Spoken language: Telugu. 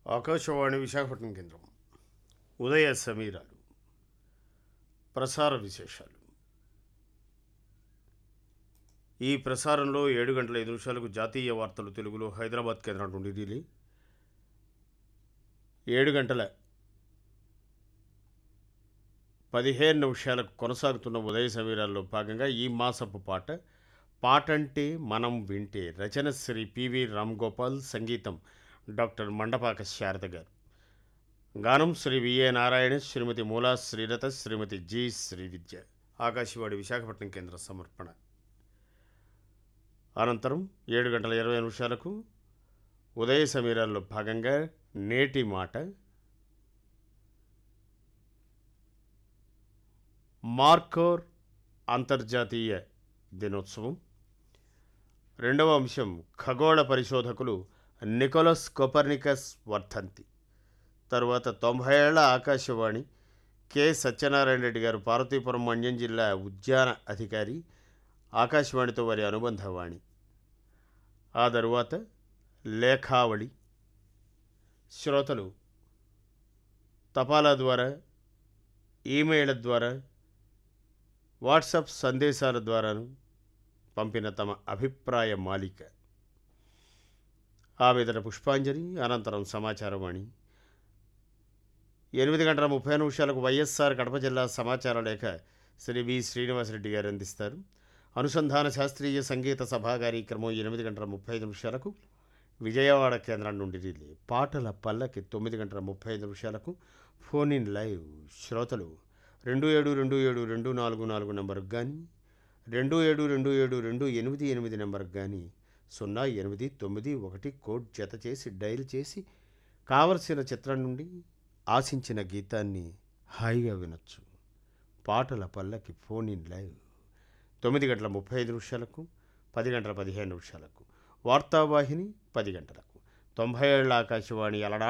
ఆకాశవాణి విశాఖపట్నం కేంద్రం ఉదయ సమీరాలు ప్రసార విశేషాలు ఈ ప్రసారంలో ఏడు గంటల ఐదు నిమిషాలకు జాతీయ వార్తలు తెలుగులో హైదరాబాద్ కేంద్రం నుండి ఢిల్లీ ఏడు గంటల పదిహేను నిమిషాలకు కొనసాగుతున్న ఉదయ సమీరాల్లో భాగంగా ఈ మాసపు పాట పాటంటే మనం వింటే రచన శ్రీ పివి రామ్ గోపాల్ సంగీతం డాక్టర్ మండపాక శారద గారు గానం శ్రీ విఏ నారాయణ శ్రీమతి మూలా శ్రీలత శ్రీమతి జి శ్రీ విద్య ఆకాశవాణి విశాఖపట్నం కేంద్ర సమర్పణ అనంతరం ఏడు గంటల ఇరవై నిమిషాలకు ఉదయ సమీరాల్లో భాగంగా నేటి మాట మార్కోర్ అంతర్జాతీయ దినోత్సవం రెండవ అంశం ఖగోళ పరిశోధకులు నికోలస్ కోపర్నికస్ వర్ధంతి తరువాత తొంభై ఏళ్ల ఆకాశవాణి కె సత్యనారాయణ రెడ్డి గారు పార్వతీపురం మన్యం జిల్లా ఉద్యాన అధికారి ఆకాశవాణితో వారి అనుబంధవాణి ఆ తరువాత లేఖావళి శ్రోతలు తపాలా ద్వారా ఈమెయిల్ ద్వారా వాట్సాప్ సందేశాల ద్వారాను పంపిన తమ అభిప్రాయ మాలిక ఆ మీదట పుష్పాంజలి అనంతరం సమాచారవాణి ఎనిమిది గంటల ముప్పై నిమిషాలకు వైఎస్ఆర్ కడప జిల్లా సమాచార లేఖ శ్రీ వి శ్రీనివాసరెడ్డి గారు అందిస్తారు అనుసంధాన శాస్త్రీయ సంగీత సభా కార్యక్రమం ఎనిమిది గంటల ముప్పై నిమిషాలకు విజయవాడ కేంద్రం నుండి రిలే పాటల పల్లకి తొమ్మిది గంటల ముప్పై ఐదు నిమిషాలకు ఫోన్ ఇన్ లైవ్ శ్రోతలు రెండు ఏడు రెండు ఏడు రెండు నాలుగు నాలుగు నెంబర్కి కానీ రెండు ఏడు రెండు ఏడు రెండు ఎనిమిది ఎనిమిది నెంబర్కి కానీ సున్నా ఎనిమిది తొమ్మిది ఒకటి కోడ్ జత చేసి డైల్ చేసి కావలసిన చిత్రం నుండి ఆశించిన గీతాన్ని హాయిగా వినొచ్చు పాటల పల్లకి ఫోన్ ఇన్ లైవ్ తొమ్మిది గంటల ముప్పై ఐదు నిమిషాలకు పది గంటల పదిహేను నిమిషాలకు వార్తావాహిని పది గంటలకు తొంభై ఏళ్ల ఆకాశవాణి అలనా